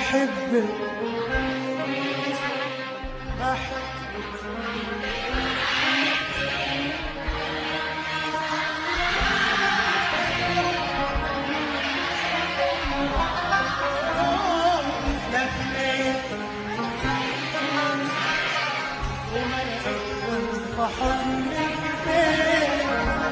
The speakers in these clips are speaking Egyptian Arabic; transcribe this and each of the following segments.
بحبك بحبك لفيت وملكت وحضنك بيت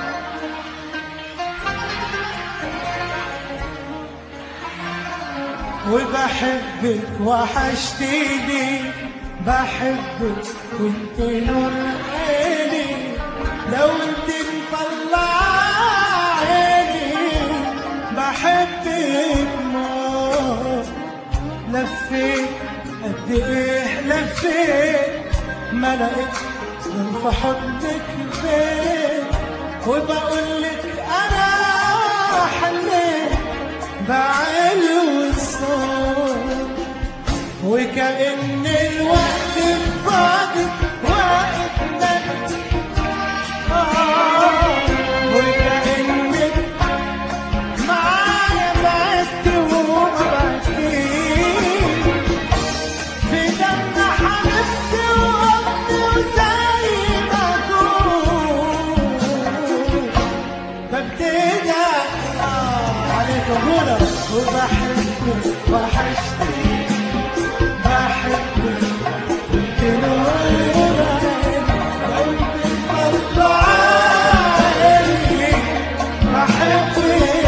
وبحبك وحشتيني بحبك وانت نور عيني لو انت مطلع عيني بحبك موت لفيت قد ايه لفيت ما لقيت من في حضنك بيت وبقول لك انا حنيت بعلو الصوت وكأن الوقت بعدك وقت نجد آه وكأنك معايا بعدت وما بعدتيش في دم حبيبتي وقتي وزي ما كنت ببتدى عليك هنا وبحبك وحشتي بحبك انت نور عيني لو بتطلع عيني بحبك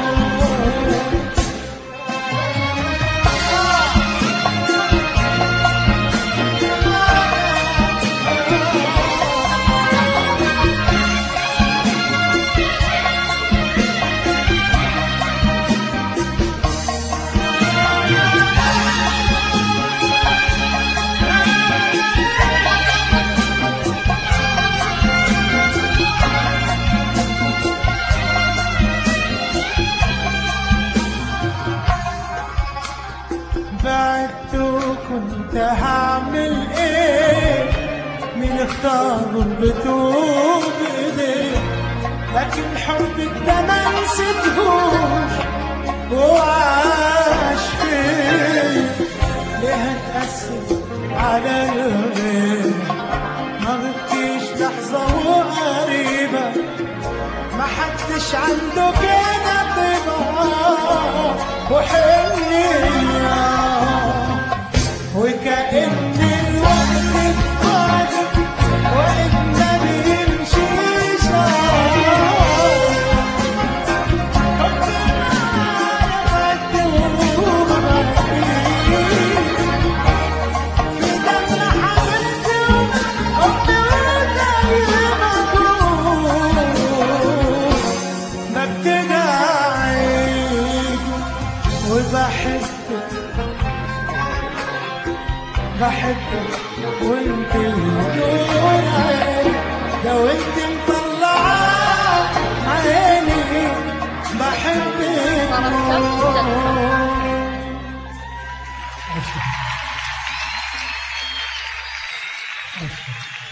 بعدت وكنت هعمل ايه مين اختار غربته بايديه لكن حبك ده ما نسيتهوش وعاش فيه ليه هتقسم على الغير ما غبتيش لحظة وقريبة ما حدش عنده كده طيبة وحنية وكأن الوقت بعدك وقت ما بيمشيش وبحبك بحبك وانت النور عيني لو انت مطلعة عيني بحبك خلاص خلاص